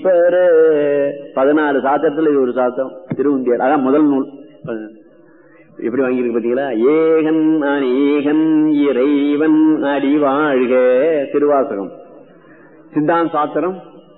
பெற பதினாலு சாத்திரத்துல இது ஒரு சாத்திரம் திருவுந்தியார் அதான் முதல் நூல் எப்படி வாங்கியிருக்கு பாத்தீங்களா ஏகன் அநேகன் இறைவன் அடி வாழ்க திருவாசகம் சித்தாந்த சாத்திரம்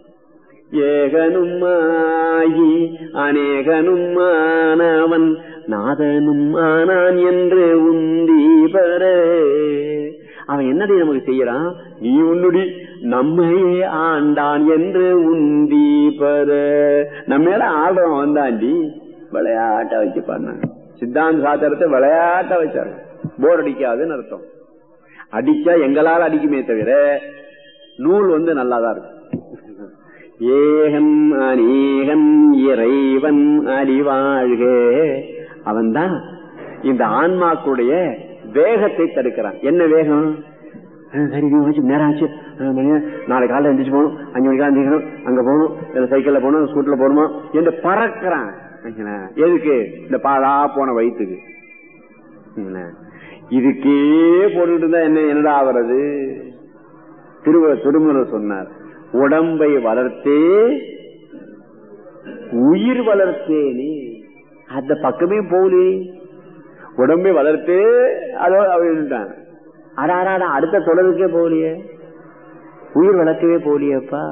ஏகனுமாயி அநேகனும் ஆனவன் நாதனும் ஆனான் என்று உந்தி பெற அவன் என்னடி நமக்கு செய்யறான் நீ உன்னுடி நம்மையே ஆண்டான் என்று உந்தி பெற நம்ம மேல ஆடுறவன் வந்தாண்டி விளையாட்ட வச்சு பண்ணாங்க சித்தாந்த சாத்திரத்தை விளையாட்ட வச்சாங்க போர் அடிக்காதுன்னு அர்த்தம் அடிச்சா எங்களால் அடிக்குமே தவிர நூல் வந்து நல்லாதான் இருக்கும் ஏகன் அநேகன் இறைவன் அறிவாழ்க அவன்தான் இந்த ஆன்மாக்குடைய வேகத்தை தடுக்கிறான் என்ன வேகம் சரி நேரம் ஆச்சு நாளை காலையில் எந்திரிச்சு போகணும் அஞ்சு மணிக்கா எந்திரிக்கணும் அங்க போகணும் இல்ல சைக்கிள்ல போகணும் ஸ்கூட்டர்ல போகணுமா என்று பறக்கிறான் எதுக்கு இந்த பாழா போன வயிற்றுக்கு இதுக்கே போட்டுட்டு இருந்தா என்ன என்னடா ஆவறது திருவ திருமுறை சொன்னார் உடம்பை வளர்த்தே உயிர் வளர்த்தேனே அந்த பக்கமே போகலே உடம்பை வளர்த்து அதோ அவன் அடாடா அடுத்த தொடருக்கே போகலையே உயிர் வளர்க்கவே போகலையப்பா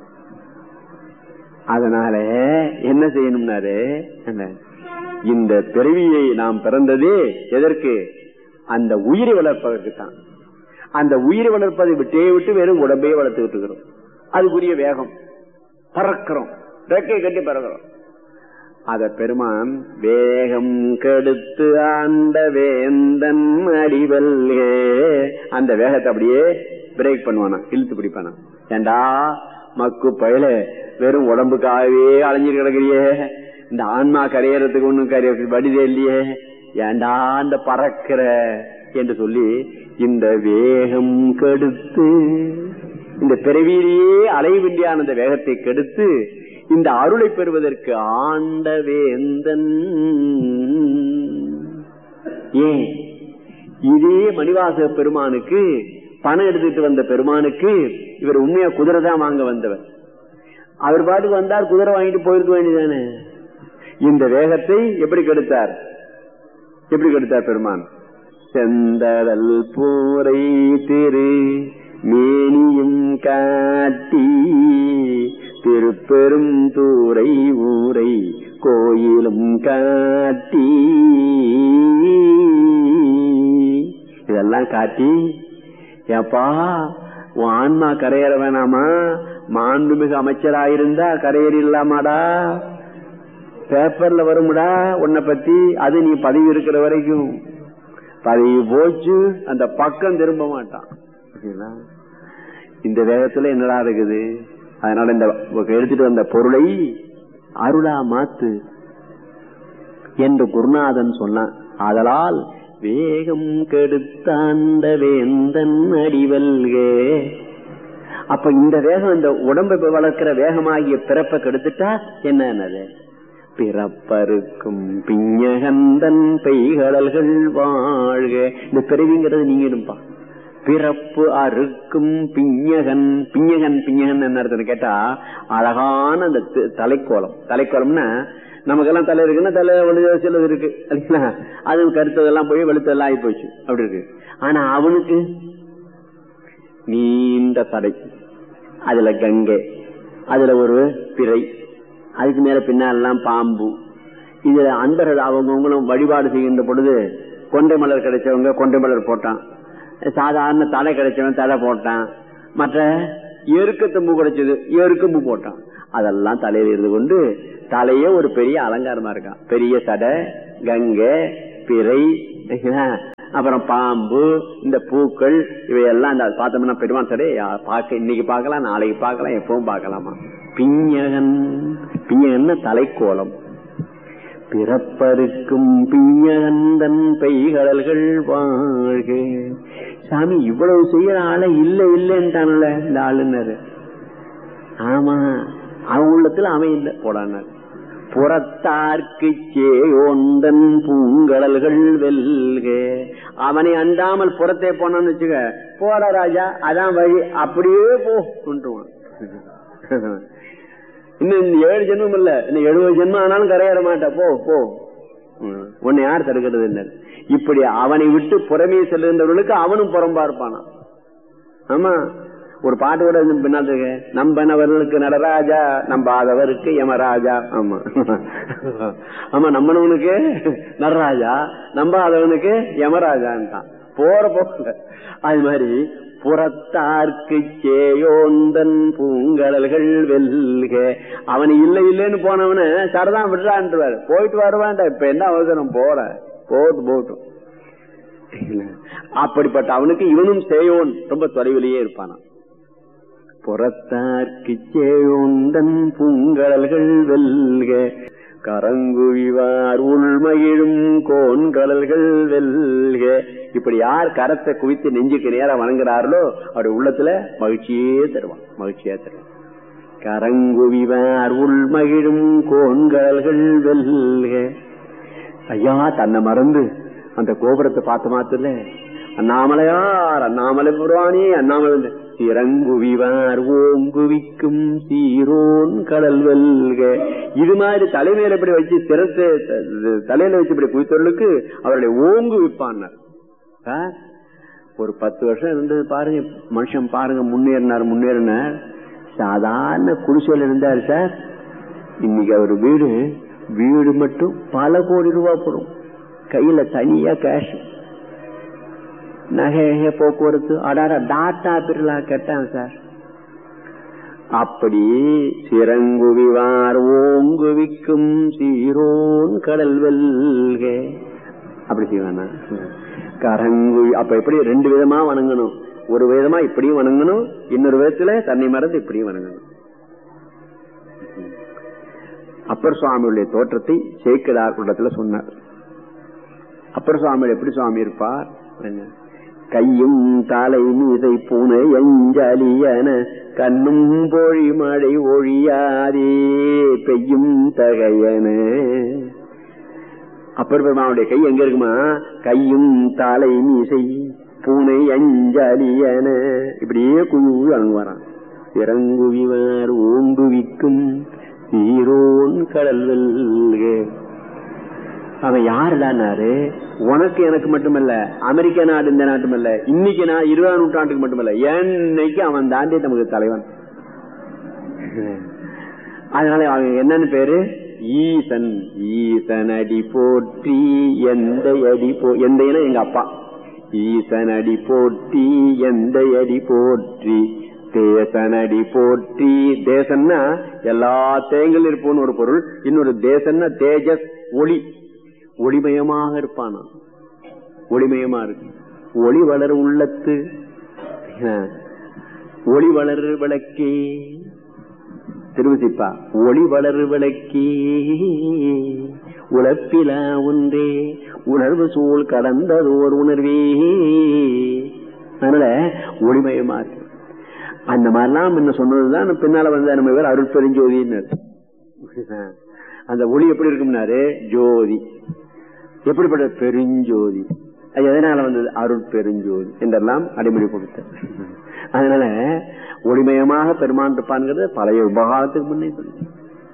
அதனால என்ன செய்யணும்னாரு இந்த பிறவியை நாம் பிறந்ததே எதற்கு அந்த உயிரை வளர்ப்பதற்கு தான் அந்த உயிரை வளர்ப்பதை விட்டே விட்டு வெறும் உடம்பையே வளர்த்துக்கிட்டு இருக்கிறோம் அதுக்குரிய வேகம் பறக்கிறோம் ரெக்கை கட்டி பறக்கிறோம் அத பெருமான் வேகம் கெடுத்து ஆண்ட வேந்தன் அடிவல்லே அந்த வேகத்தை அப்படியே பிரேக் பண்ணுவானா இழுத்து பிடிப்பானா ஏண்டா மக்கு பயில வெறும் உடம்புக்காகவே அலைஞ்சிட்டு கிடக்குறியே இந்த ஆன்மா கரையறதுக்கு ஒண்ணும் கரைய வடிதே இல்லையே ஏண்டா அந்த பறக்கிற என்று சொல்லி இந்த வேகம் கெடுத்து இந்த பிறவியிலேயே அலைவிண்டியான அந்த வேகத்தை கெடுத்து இந்த அருளை பெறுவதற்கு ஆண்ட வேந்தன் ஏன் இதே மணிவாச பெருமானுக்கு பணம் எடுத்துட்டு வந்த பெருமானுக்கு இவர் உண்மையா குதிரை தான் வாங்க வந்தவர் அவர் பாட்டுக்கு வந்தார் குதிரை வாங்கிட்டு போயிருக்க வேண்டியதானே இந்த வேகத்தை எப்படி கெடுத்தார் எப்படி கெடுத்தார் பெருமான் செந்தடல் பூரை திரு மேனியும் காட்டி திருப்பெரும் தூரை ஊரை கோயிலும் காட்டி இதெல்லாம் காட்டி ஏப்பா உன் ஆன்மா கரையேற வேணாமா மாண்புமிகு அமைச்சராயிருந்தா கரையேறி இல்லாமாடா பேப்பர்ல வரும்டா உன்னை பத்தி அது நீ பதவி இருக்கிற வரைக்கும் பதவி போச்சு அந்த பக்கம் திரும்ப மாட்டான் இந்த வேகத்துல என்னடா இருக்குது அதனால இந்த எடுத்துட்டு வந்த பொருளை அருளா மாத்து என்று குருநாதன் சொன்னான் ஆதலால் வேகம் கெடுத்தாண்ட வேந்தன் அடிவல்கே அப்ப இந்த வேகம் இந்த உடம்பை வளர்க்கிற வேகமாகிய பிறப்பை கெடுத்துட்டா என்னது பிறப்பருக்கும் பிஞ்சகந்தன் பெய்கடல்கள் வாழ்க இந்த பிறவிங்கிறது நீங்க இருப்பா பிறப்பு அறுக்கும் பிஞ்சகன் பிஞ்சகன் பிஞ்சகன் என்ன அர்த்தம் கேட்டா அழகான அந்த தலைக்கோலம் தலைக்கோலம்னா நமக்கெல்லாம் தலை இருக்குன்னா தலை வலு சிலது இருக்கு இல்லைங்களா அது கருத்ததெல்லாம் போய் வெளுத்ததெல்லாம் ஆகி போச்சு அப்படி இருக்கு ஆனா அவனுக்கு நீண்ட தடை அதுல கங்கை அதுல ஒரு பிறை அதுக்கு மேல பின்னாலெல்லாம் பாம்பு இதுல அன்பர்கள் அவங்கவுங்களும் வழிபாடு செய்கின்ற பொழுது கொண்டை மலர் கிடைச்சவங்க கொண்டை மலர் போட்டான் சாதாரண தலை கிடைச்சவன் தலை போட்டான் மற்ற எருக்கத்தம்பு கிடைச்சது எருக்கம்பு போட்டான் அதெல்லாம் தலையில இருந்து கொண்டு தலையே ஒரு பெரிய அலங்காரமா இருக்கான் பெரிய சடை கங்கை பிறை அப்புறம் பாம்பு இந்த பூக்கள் இவையெல்லாம் இந்த பார்த்தோம்னா பெருமான் சடை பார்க்க இன்னைக்கு பார்க்கலாம் நாளைக்கு பார்க்கலாம் எப்பவும் பார்க்கலாமா பிஞ்சகன் பிஞ்சகன் தலைக்கோலம் பிறப்பருக்கும் பிஞ்சகந்தன் பெய்கடல்கள் வாழ்க சாமி இவ்வளவு செய்யற ஆளை இல்ல இல்லைன்ட்டான்ல இந்த ஆளுநர் ஆமா அவன் உள்ளத்துல அவன் இல்லை போடானார் புறத்தார்க்கு சேயோந்தன் பூங்கடல்கள் வெல்க அவனை அண்டாமல் புறத்தே போனான்னு வச்சுக்க போட ராஜா அதான் வழி அப்படியே போ கொண்டுருவான் இன்னும் இந்த ஏழு ஜென்மம் இல்ல இன்னும் எழுபது ஜென்மம் ஆனாலும் கரையேற மாட்டா போ போ ம். உன்னை யார் தடுக்கிறது என்ன இப்படி அவனை விட்டு புறமே செல்லுகின்றவர்களுக்கு அவனும் புறம்பா இருப்பானா ஆமா ஒரு பாட்டு கூட இருந்து பின்னால் இருக்கு நம்பனவர்களுக்கு நடராஜா நம்பாதவருக்கு யமராஜா ஆமா ஆமா நம்பனவனுக்கு நடராஜா நம்பாதவனுக்கு யமராஜான்ட்டான் போற போக்குல அது மாதிரி புறத்தார்க்கு சேயோந்தன் பூங்கடல்கள் வெல்க அவன் இல்லை இல்லைன்னு போனவன சரதான் விடுறான்ட்டுவாரு போயிட்டு வருவான்டா இப்ப என்ன அவசரம் போற போட்டு போட்டும் அப்படிப்பட்ட அவனுக்கு இவனும் சேயோன் ரொம்ப தொலைவிலேயே இருப்பானாம் புறத்தார்க்கு சேயோந்தன் பூங்கடல்கள் வெல்க கரங்குவிவார் உள்மகிழும் கோன்கடல்கள் வெல்க இப்படி யார் கரத்தை குவித்து நெஞ்சுக்கு நேரம் வணங்குறார்களோ அவருடைய உள்ளத்துல மகிழ்ச்சியே தருவான் மகிழ்ச்சியா தருவான் கரங்குவிவார் உள்மகிழும் கோன்கடல்கள் வெல்க ஐயா தன்னை மறந்து அந்த கோபுரத்தை பார்த்த மாத்திர அண்ணாமலையார் அண்ணாமலை புராணி அண்ணாமலை சிறங்குவிவார் ஓங்குவிக்கும் சீரோன் கடல் வெல்க இது மாதிரி தலைமையில இப்படி வச்சு சிரத்தை தலையில வச்சு இப்படி குவித்தவர்களுக்கு அவருடைய ஓங்கு விப்பான் ஒரு பத்து வருஷம் இருந்தது பாருங்க மனுஷன் பாருங்க முன்னேறினார் முன்னேறினார் சாதாரண குடிசையில் இருந்தார் சார் இன்னைக்கு அவர் வீடு வீடு மட்டும் பல கோடி ரூபாய் போடும் கையில தனியா கேஷ் நகை போக்குவரத்து அடாரா டாட்டா பிர்லா கேட்டான் சார் அப்படி சிறங்குவிவார் ஓங்குவிக்கும் சீரோன் கடல் வெல்க அப்படி செய்வானா கரங்கு அப்ப எப்படி ரெண்டு விதமா வணங்கணும் ஒரு விதமா இப்படியும் வணங்கணும் இன்னொரு விதத்துல தன்னை மறந்து இப்படியும் வணங்கணும் அப்பர் சுவாமியுடைய தோற்றத்தை சேக்கடார் கூட்டத்துல சொன்னார் அப்பர் சுவாமி எப்படி சுவாமி இருப்பார் கையும் தலை மீதை பூனை எஞ்சலியன கண்ணும் பொழி மழை ஒழியாதே பெய்யும் தகையன அப்பர் பெருமானுடைய கை எங்க இருக்குமா கையும் தலை மீசை பூனை அஞ்சலியன இப்படியே குழு அணுவாரான் இறங்குவிவார் ஓங்குவிக்கும் சீரோன் கடல் வெல்க அவன் யாருடானாரு உனக்கு எனக்கு மட்டுமல்ல அமெரிக்க நாடு இந்த நாட்டுமல்ல இன்னைக்கு நான் இருபதாம் நூற்றாண்டுக்கு மட்டுமல்ல என்னைக்கு அவன் தாண்டி நமக்கு தலைவன் அதனால அவன் என்னன்னு பேரு ஈசன் ஈசன் அடி போற்றி எந்த அடி போ எந்த எங்க அப்பா ஈசன் அடி போற்றி எந்த அடி போற்றி தேசனடி போற்றி தேசன்னா எல்லா தேங்கல் இருப்போன்னு ஒரு பொருள் இன்னொரு தேசன்னா தேஜஸ் ஒளி ஒளிமயமாக இருப்பானா ஒளிமயமா இருக்கு ஒளி வளர் உள்ளத்து ஒளி வளர் விளக்கே திருவிசிப்பா ஒளி வளர் விளக்கே உழப்பில ஒன்றே உணர்வு சூழ் கடந்ததோர் உணர்வே அதனால ஒளிமயமா இருக்கு அந்த மாதிரிலாம் முன்ன சொன்னதுதான் பின்னால வந்து நம்ம பேர் அருள் பெருஞ்சோதின்னு அந்த ஒளி எப்படி இருக்கும்னாரு ஜோதி எப்படிப்பட்ட பெருஞ்சோதி அது எதனால வந்தது அருள் பெருஞ்சோதி என்றெல்லாம் அடிமொழி கொடுத்த அதனால ஒளிமயமாக பெருமான் இருப்பான்ங்கிறது பழைய உபகாரத்துக்கு முன்னே சொல்லி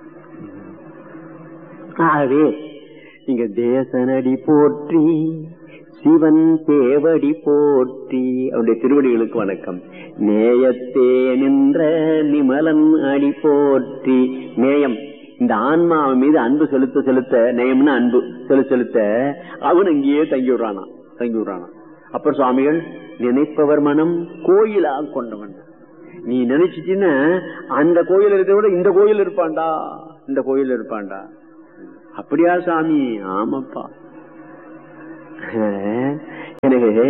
ஆகவே இங்க தேசனடி போற்றி சிவன் தேவடி போற்றி அவருடைய திருவடிகளுக்கு வணக்கம் நேயத்தே நின்ற நிமலன் அடி போற்றி நேயம் இந்த ஆன்மா அவன் மீது அன்பு செலுத்த செலுத்த நேயம்னு அன்பு செலுத்த செலுத்த அவன் இங்கேயே தங்கி விடுறானா தங்கி விடுறானா அப்புறம் சுவாமிகள் நினைப்பவர் மனம் கோயிலாக கொண்டவன் நீ நினைச்சிட்டீன்னா அந்த கோயில் இருக்கிறத விட இந்த கோயில் இருப்பான்டா இந்த கோயில் இருப்பான்டா அப்படியா சாமி ஆமாப்பா எனவே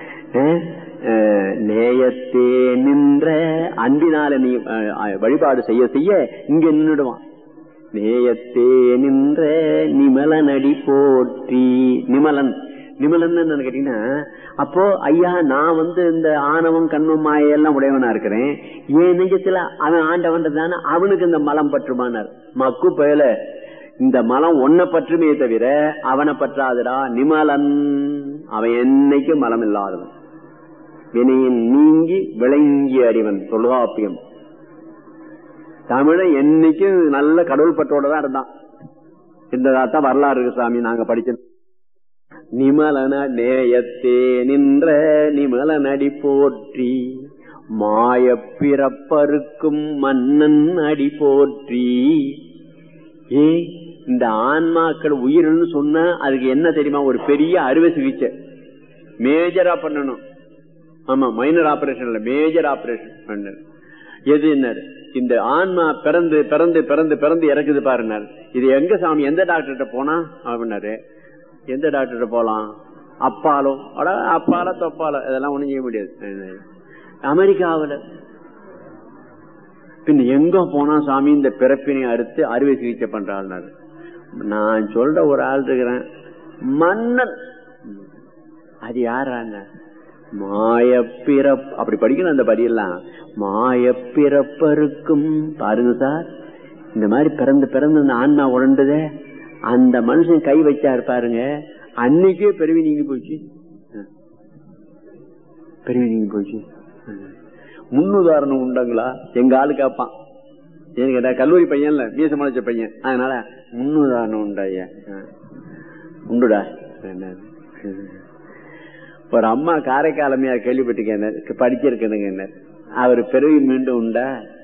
நேயத்தே நின்ற அன்பினால நீ வழிபாடு செய்ய செய்ய இங்க நின்றுடுவான் நேயத்தே நின்ற நிமலனடி போற்றி நிமலன் நிமலன் என்ன கேட்டீங்கன்னா அப்போ ஐயா நான் வந்து இந்த ஆணவம் கண்மம் மாயெல்லாம் உடையவனா இருக்கிறேன் என் நெஞ்சத்துல அவன் ஆண்டவன் தானே அவனுக்கு இந்த மலம் பற்றுமானார் மக்கு பயல இந்த மலம் ஒன்ன பற்றுமே தவிர அவனை பற்றாதுடா நிமலன் அவன் என்னைக்கும் மலம் இல்லாதவன் வினையின் நீங்கி விளங்கி அறிவன் தொல்காப்பியம் தமிழன் என்னைக்கும் நல்ல கடவுள் பற்றோட தான் இருந்தான் இந்த தான் வரலாறு இருக்கு சாமி நாங்க படிச்சோம் நிமலன நேயத்தே நின்ற நிமலனடி போற்றி மாய பிறப்பருக்கும் மன்னன் அடி போற்றி ஏ இந்த ஆன்மாக்கள் உயிர்னு சொன்னா அதுக்கு என்ன தெரியுமா ஒரு பெரிய அறுவை சிகிச்சை மேஜரா பண்ணணும் ஆமா மைனர் ஆபரேஷன் இல்ல மேஜர் ஆபரேஷன் பண்ணு எது என்ன இந்த ஆன்மா பிறந்து பிறந்து பிறந்து பிறந்து இறக்குது பாருங்க இது எங்க சாமி எந்த டாக்டர்கிட்ட போனா அப்படின்னாரு எந்த டாக்டர்கிட்ட போலாம் அப்பாலும் அட அப்பால தொப்பால இதெல்லாம் ஒண்ணும் செய்ய முடியாது அமெரிக்காவில் பின் எங்க போனா சாமி இந்த பிறப்பினை அறுத்து அறுவை சிகிச்சை பண்றாள் நான் சொல்ற ஒரு ஆள் இருக்கிறேன் மன்னன் அது யாராங்க மாயப்பிறப் அப்படி படிக்கணும் அந்த படியெல்லாம் மாயப்பிறப்பருக்கும் பாருங்க சார் இந்த மாதிரி பிறந்து பிறந்து அந்த ஆன்மா உழண்டுதே அந்த மனுஷன் கை வச்சாரு பாருங்க அன்னைக்கே பெருவி நீங்கி போச்சு பெருவி நீங்கி போச்சு முன்னுதாரணம் உண்டுங்களா எங்க ஆளு கேட்பான் ஏன்னு கேட்டா கல்லூரி பையன் இல்ல மீச முளைச்ச பையன் அதனால முன்னுதாரணம் உண்டா ஐயா உண்டுடா ஒரு அம்மா காரைக்காலமையா கேள்விப்பட்டிருக்கேன் படிச்சிருக்கேனுங்க அவர் பிறவி மீண்டும் உண்டா